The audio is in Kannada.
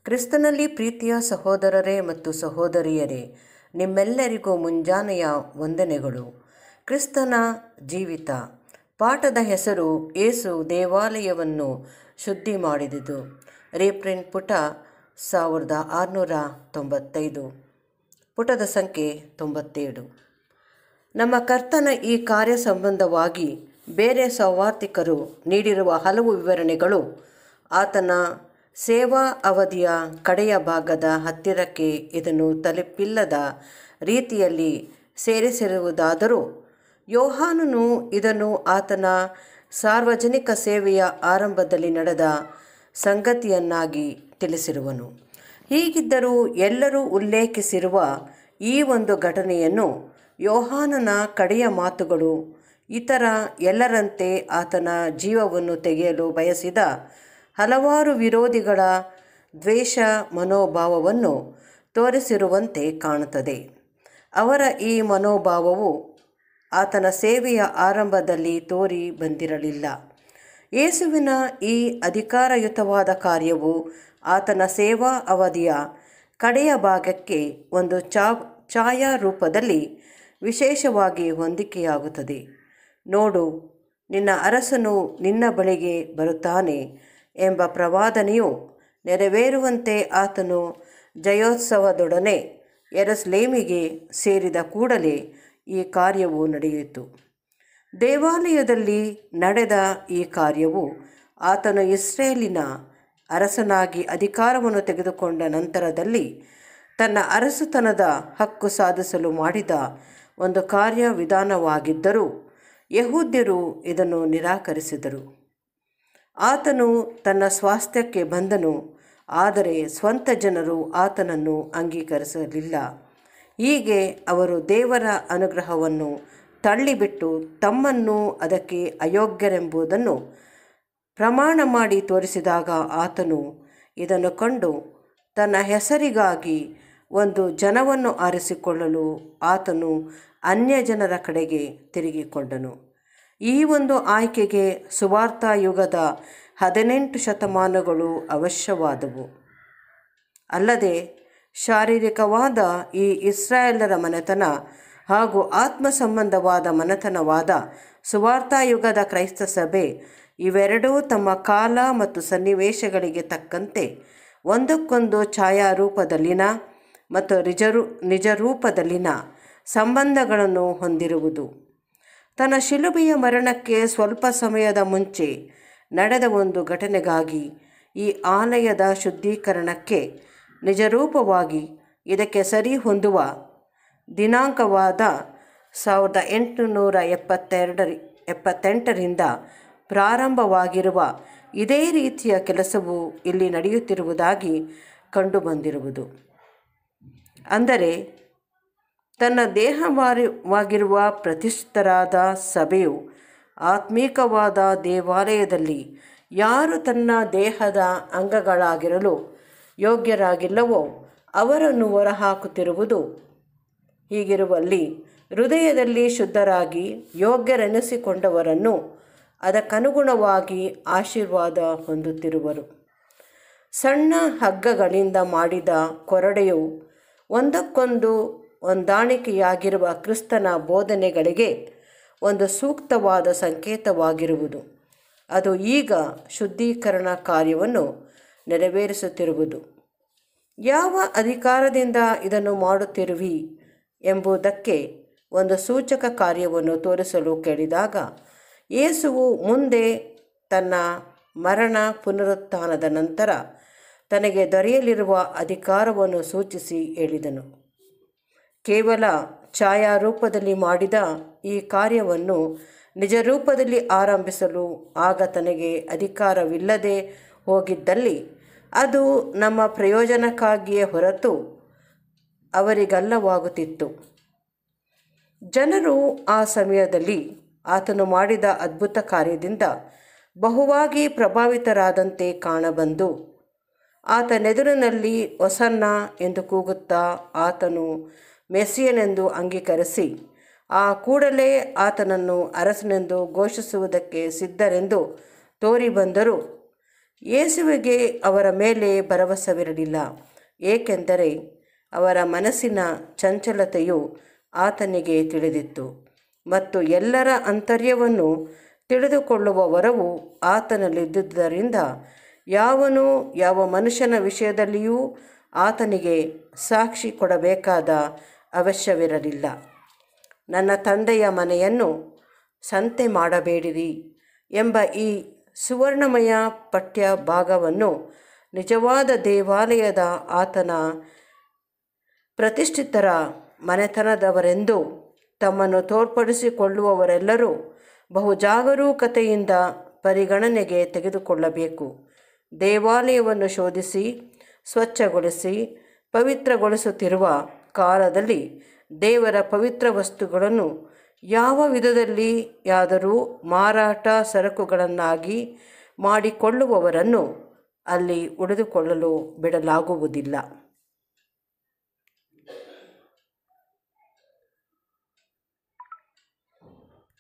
ಕ್ರಿಸ್ತನಲ್ಲಿ ಪ್ರೀತಿಯ ಸಹೋದರರೇ ಮತ್ತು ಸಹೋದರಿಯರೇ ನಿಮ್ಮೆಲ್ಲರಿಗೂ ಮುಂಜಾನೆಯ ವಂದನೆಗಳು ಕ್ರಿಸ್ತನ ಜೀವಿತ ಪಾಠದ ಹೆಸರು ಏಸು ದೇವಾಲಯವನ್ನು ಶುದ್ಧಿ ಮಾಡಿದುದು ರೀಪ್ರಿಂಟ್ ಪುಟ ಸಾವಿರದ ಆರುನೂರ ತೊಂಬತ್ತೈದು ಪುಟದ ಸಂಖ್ಯೆ ತೊಂಬತ್ತೇಳು ನಮ್ಮ ಕರ್ತನ ಈ ಕಾರ್ಯ ಸಂಬಂಧವಾಗಿ ಬೇರೆ ಸೌವಾರ್ತಿಕರು ನೀಡಿರುವ ಹಲವು ವಿವರಣೆಗಳು ಆತನ ಸೇವಾ ಅವಧಿಯ ಕಡೆಯ ಭಾಗದ ಹತ್ತಿರಕ್ಕೆ ಇದನ್ನು ತಲುಪಿಲ್ಲದ ರೀತಿಯಲ್ಲಿ ಸೇರಿಸಿರುವುದಾದರೂ ಯೋಹಾನನು ಇದನ್ನು ಆತನ ಸಾರ್ವಜನಿಕ ಸೇವೆಯ ಆರಂಭದಲ್ಲಿ ನಡೆದ ಸಂಗತಿಯನ್ನಾಗಿ ತಿಳಿಸಿರುವನು ಹೀಗಿದ್ದರೂ ಎಲ್ಲರೂ ಉಲ್ಲೇಖಿಸಿರುವ ಈ ಒಂದು ಘಟನೆಯನ್ನು ಯೋಹಾನನ ಕಡೆಯ ಮಾತುಗಳು ಇತರ ಎಲ್ಲರಂತೆ ಆತನ ಜೀವವನ್ನು ತೆಗೆಯಲು ಬಯಸಿದ ಹಲವಾರು ವಿರೋಧಿಗಳ ದ್ವೇಷ ಮನೋಭಾವವನ್ನು ತೋರಿಸಿರುವಂತೆ ಕಾಣುತ್ತದೆ ಅವರ ಈ ಮನೋಭಾವವು ಆತನ ಸೇವೆಯ ಆರಂಭದಲ್ಲಿ ತೋರಿ ಬಂದಿರಲಿಲ್ಲ ಯೇಸುವಿನ ಈ ಅಧಿಕಾರಯುತವಾದ ಕಾರ್ಯವು ಆತನ ಸೇವಾ ಅವಧಿಯ ಕಡೆಯ ಭಾಗಕ್ಕೆ ಒಂದು ಚಾ ಛಾಯಾ ರೂಪದಲ್ಲಿ ವಿಶೇಷವಾಗಿ ಹೊಂದಿಕೆಯಾಗುತ್ತದೆ ನೋಡು ನಿನ್ನ ಅರಸನು ನಿನ್ನ ಬಳಿಗೆ ಬರುತ್ತಾನೆ ಎಂಬ ಪ್ರವಾದನೆಯು ನೆರವೇರುವಂತೆ ಆತನು ಜಯೋತ್ಸವದೊಡನೆ ಎರಸ್ಲೇಮಿಗೆ ಸೇರಿದ ಕೂಡಲೇ ಈ ಕಾರ್ಯವು ನಡೆಯಿತು ದೇವಾಲಯದಲ್ಲಿ ನಡೆದ ಈ ಕಾರ್ಯವು ಆತನು ಇಸ್ರೇಲಿನ ಅರಸನಾಗಿ ಅಧಿಕಾರವನ್ನು ತೆಗೆದುಕೊಂಡ ನಂತರದಲ್ಲಿ ತನ್ನ ಅರಸುತನದ ಹಕ್ಕು ಸಾಧಿಸಲು ಮಾಡಿದ ಒಂದು ಕಾರ್ಯವಿಧಾನವಾಗಿದ್ದರೂ ಯಹೂದ್ಯರು ಇದನ್ನು ನಿರಾಕರಿಸಿದರು ಆತನು ತನ್ನ ಸ್ವಾಸ್ಥ್ಯಕ್ಕೆ ಬಂದನು ಆದರೆ ಸ್ವಂತ ಜನರು ಆತನನ್ನು ಅಂಗೀಕರಿಸಲಿಲ್ಲ ಹೀಗೆ ಅವರು ದೇವರ ಅನುಗ್ರಹವನ್ನು ತಳ್ಳಿಬಿಟ್ಟು ತಮ್ಮನ್ನು ಅದಕ್ಕೆ ಅಯೋಗ್ಯರೆಂಬುದನ್ನು ಪ್ರಮಾಣ ಮಾಡಿ ತೋರಿಸಿದಾಗ ಆತನು ಇದನ್ನು ಕಂಡು ತನ್ನ ಹೆಸರಿಗಾಗಿ ಒಂದು ಜನವನ್ನು ಆರಿಸಿಕೊಳ್ಳಲು ಆತನು ಅನ್ಯ ಜನರ ಕಡೆಗೆ ತಿರುಗಿಕೊಂಡನು ಈ ಒಂದು ಆಯ್ಕೆಗೆ ಸುವಾರ್ಥ ಯುಗದ ಹದಿನೆಂಟು ಶತಮಾನಗಳು ಅವಶ್ಯವಾದವು ಅಲ್ಲದೆ ಶಾರೀರಿಕವಾದ ಈ ಇಸ್ರಾಯೇಲರ ಮನೆತನ ಹಾಗೂ ಆತ್ಮ ಸಂಬಂಧವಾದ ಮನೆತನವಾದ ಸುವಾರ್ತಾಯುಗದ ಕ್ರೈಸ್ತ ಸಭೆ ಇವೆರಡೂ ತಮ್ಮ ಕಾಲ ಮತ್ತು ಸನ್ನಿವೇಶಗಳಿಗೆ ತಕ್ಕಂತೆ ಒಂದಕ್ಕೊಂದು ಛಾಯಾರೂಪದಲ್ಲಿನ ಮತ್ತು ನಿಜರೂ ನಿಜರೂಪದಲ್ಲಿನ ಸಂಬಂಧಗಳನ್ನು ಹೊಂದಿರುವುದು ತನ್ನ ಶಿಲುಬೆಯ ಮರಣಕ್ಕೆ ಸ್ವಲ್ಪ ಸಮಯದ ಮುಂಚೆ ನಡೆದ ಒಂದು ಘಟನೆಗಾಗಿ ಈ ಆಲಯದ ಶುದ್ಧೀಕರಣಕ್ಕೆ ನಿಜರೂಪವಾಗಿ ಇದಕ್ಕೆ ಸರಿ ಹೊಂದುವ ದಿನಾಂಕವಾದ ಸಾವಿರದ ಎಂಟುನೂರ ಎಪ್ಪತ್ತೆರಡರಿ ಎಪ್ಪತ್ತೆಂಟರಿಂದ ಪ್ರಾರಂಭವಾಗಿರುವ ಇದೇ ರೀತಿಯ ಕೆಲಸವು ಇಲ್ಲಿ ನಡೆಯುತ್ತಿರುವುದಾಗಿ ಕಂಡುಬಂದಿರುವುದು ಅಂದರೆ ತನ್ನ ದೇಹವಾಗಿರುವ ಪ್ರತಿಷ್ಠಿತರಾದ ಸಭೆಯು ಆತ್ಮೀಕವಾದ ದೇವಾಲಯದಲ್ಲಿ ಯಾರು ತನ್ನ ದೇಹದ ಅಂಗಗಳಾಗಿರಲು ಯೋಗ್ಯರಾಗಿಲ್ಲವೋ ಅವರನ್ನು ಹೊರಹಾಕುತ್ತಿರುವುದು ಹೀಗಿರುವಲ್ಲಿ ಹೃದಯದಲ್ಲಿ ಶುದ್ಧರಾಗಿ ಯೋಗ್ಯರೆನಿಸಿಕೊಂಡವರನ್ನು ಅದಕ್ಕನುಗುಣವಾಗಿ ಆಶೀರ್ವಾದ ಹೊಂದುತ್ತಿರುವರು ಸಣ್ಣ ಹಗ್ಗಗಳಿಂದ ಮಾಡಿದ ಕೊರಡೆಯು ಒಂದಕ್ಕೊಂದು ಹೊಂದಾಣಿಕೆಯಾಗಿರುವ ಕ್ರಿಸ್ತನ ಬೋಧನೆಗಳಿಗೆ ಒಂದು ಸೂಕ್ತವಾದ ಸಂಕೇತವಾಗಿರುವುದು ಅದು ಈಗ ಶುದ್ಧೀಕರಣ ಕಾರ್ಯವನ್ನು ನೆರವೇರಿಸುತ್ತಿರುವುದು ಯಾವ ಅಧಿಕಾರದಿಂದ ಇದನ್ನು ಮಾಡುತ್ತಿರುವಿ ಎಂಬುದಕ್ಕೆ ಒಂದು ಸೂಚಕ ಕಾರ್ಯವನ್ನು ತೋರಿಸಲು ಕೇಳಿದಾಗ ಯೇಸುವು ಮುಂದೆ ತನ್ನ ಮರಣ ಪುನರುತ್ಥಾನದ ನಂತರ ತನಗೆ ದೊರೆಯಲಿರುವ ಅಧಿಕಾರವನ್ನು ಸೂಚಿಸಿ ಹೇಳಿದನು ಕೇವಲ ಛಾಯಾರೂಪದಲ್ಲಿ ಮಾಡಿದ ಈ ಕಾರ್ಯವನ್ನು ನಿಜರೂಪದಲ್ಲಿ ಆರಂಭಿಸಲು ಆಗ ತನಗೆ ಅಧಿಕಾರವಿಲ್ಲದೆ ಹೋಗಿದ್ದಲ್ಲಿ ಅದು ನಮ್ಮ ಪ್ರಯೋಜನಕ್ಕಾಗಿಯೇ ಹೊರತು ಅವರಿಗಲ್ಲವಾಗುತ್ತಿತ್ತು ಜನರು ಆ ಸಮಯದಲ್ಲಿ ಆತನು ಮಾಡಿದ ಅದ್ಭುತ ಕಾರ್ಯದಿಂದ ಬಹುವಾಗಿ ಪ್ರಭಾವಿತರಾದಂತೆ ಕಾಣಬಂದು ಆತನೆದುರಿನಲ್ಲಿ ಹೊಸನ್ನ ಎಂದು ಕೂಗುತ್ತಾ ಆತನು ಮೆಸ್ಸಿಯನೆಂದು ಅಂಗೀಕರಿಸಿ ಆ ಕೂಡಲೇ ಆತನನ್ನು ಅರಸನೆಂದು ಘೋಷಿಸುವುದಕ್ಕೆ ಸಿದ್ಧರೆಂದು ತೋರಿ ಬಂದರು ಯೇಸುವಿಗೆ ಅವರ ಮೇಲೆ ಭರವಸವಿರಲಿಲ್ಲ ಏಕೆಂದರೆ ಅವರ ಮನಸ್ಸಿನ ಚಂಚಲತೆಯು ಆತನಿಗೆ ತಿಳಿದಿತ್ತು ಮತ್ತು ಎಲ್ಲರ ಅಂತರ್ಯವನ್ನು ತಿಳಿದುಕೊಳ್ಳುವ ವರವು ಆತನಲ್ಲಿದ್ದುದರಿಂದ ಯಾವನು ಯಾವ ಮನುಷ್ಯನ ವಿಷಯದಲ್ಲಿಯೂ ಆತನಿಗೆ ಸಾಕ್ಷಿ ಕೊಡಬೇಕಾದ ಅವಶ್ಯವಿರಲಿಲ್ಲ ನನ್ನ ತಂದೆಯ ಮನೆಯನ್ನು ಸಂತೆ ಮಾಡಬೇಡಿರಿ ಎಂಬ ಈ ಸುವರ್ಣಮಯ ಪಠ್ಯ ಭಾಗವನ್ನು ನಿಜವಾದ ದೇವಾಲಯದ ಆತನ ಪ್ರತಿಷ್ಠಿತರ ಮನೆತನದವರೆಂದು ತಮ್ಮನ್ನು ತೋರ್ಪಡಿಸಿಕೊಳ್ಳುವವರೆಲ್ಲರೂ ಬಹು ಜಾಗರೂಕತೆಯಿಂದ ಪರಿಗಣನೆಗೆ ತೆಗೆದುಕೊಳ್ಳಬೇಕು ದೇವಾಲಯವನ್ನು ಶೋಧಿಸಿ ಸ್ವಚ್ಛಗೊಳಿಸಿ ಪವಿತ್ರಗೊಳಿಸುತ್ತಿರುವ ಕಾಲದಲ್ಲಿ ದೇವರ ಪವಿತ್ರ ವಸ್ತುಗಳನ್ನು ಯಾವ ವಿಧದಲ್ಲಿ ಯಾದರೂ ಮಾರಾಟ ಸರಕುಗಳನ್ನಾಗಿ ಮಾಡಿಕೊಳ್ಳುವವರನ್ನು ಅಲ್ಲಿ ಉಳಿದುಕೊಳ್ಳಲು ಬಿಡಲಾಗುವುದಿಲ್ಲ